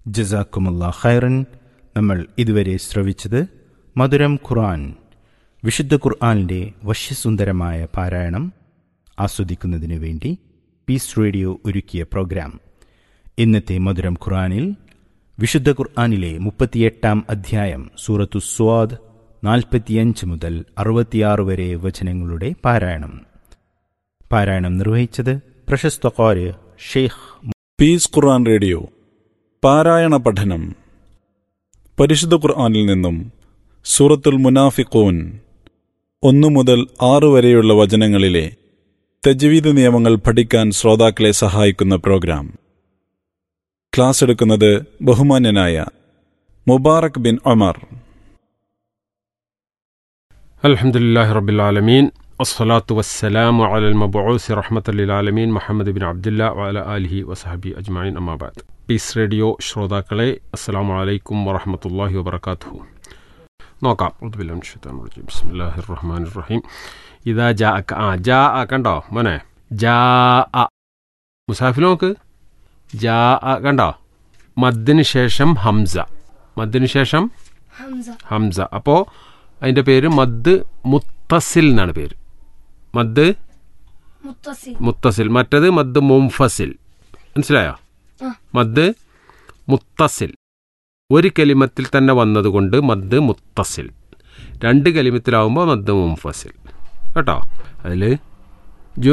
ജസാക്കുമുള്ള ഖൈറൻ നമ്മൾ ഇതുവരെ ശ്രവിച്ചത് മധുരം ഖുർആൻ വിശുദ്ധ ഖുർആാനിൻ്റെ വശ്യസുന്ദരമായ പാരായണം ആസ്വദിക്കുന്നതിനു വേണ്ടി പീസ് റേഡിയോ ഒരുക്കിയ പ്രോഗ്രാം ഇന്നത്തെ മധുരം ഖുർആനിൽ വിശുദ്ധ ഖുർആാനിലെ മുപ്പത്തിയെട്ടാം അധ്യായം സൂറത്തു സ്വാദ് നാൽപ്പത്തിയഞ്ച് മുതൽ അറുപത്തിയാറ് വരെ വചനങ്ങളുടെ പാരായണം പാരായണം നിർവഹിച്ചത് പ്രശസ്ത കോര് ഷെയ്ഖ് പീസ് ഖുർആൻ റേഡിയോ പാരായണ പഠനം പരിശുദ്ധ ഖുർആനിൽ നിന്നും സൂറത്തുൽ മുനാഫിഖൂൻ ഒന്നു മുതൽ ആറു വരെയുള്ള വചനങ്ങളിലെ തജ്വീദ് നിയമങ്ങൾ പഠിക്കാൻ ശ്രോതാക്കളെ സഹായിക്കുന്ന പ്രോഗ്രാം ക്ലാസ് എടുക്കുന്നത് ബഹുമാന്യനായ മുബാറക് ബിൻ ഒമർ الحمد لله رب العالمين والصلاة والسلام على المبعوث رحمة للعالمين محمد بن عبد الله وعلى آله وصحبه أجمعين أما بعد പീസ് റേഡിയോ ശ്രോതാക്കളെ അസ്സാം വലൈക്കും വറഹമത്തല്ലാഹി വബർക്കാത്തു നോക്കാം ബിസ്മില്ലാഹി റഹ്മാൻ റഹീം ഇതാ ജാ അക്ക ആ ജാ ആ കണ്ടോ മോനെ ജാ അ മുസാഫിൽ നോക്ക് ജാ അ കണ്ടോ മദ്ദിന് ശേഷം ഹംസ മദ്ദിന് ശേഷം ഹംസ ഹംസ അപ്പോൾ അതിൻ്റെ പേര് മദ് മുത്തസിൽ എന്നാണ് പേര് മദ് മുത്തസിൽ മുത്തസിൽ മറ്റത് മദ് മുംഫസിൽ മനസ്സിലായോ ആ. മദ് മുത്തസിൽ ഒരു കലിമത്തിൽ തന്നെ വന്നതുകൊണ്ട് മദ് മുത്തസിൽ രണ്ട് കലിമത്തിലാവുമ്പോൾ മദ് മുംഫസിൽ കേട്ടോ അതിൽ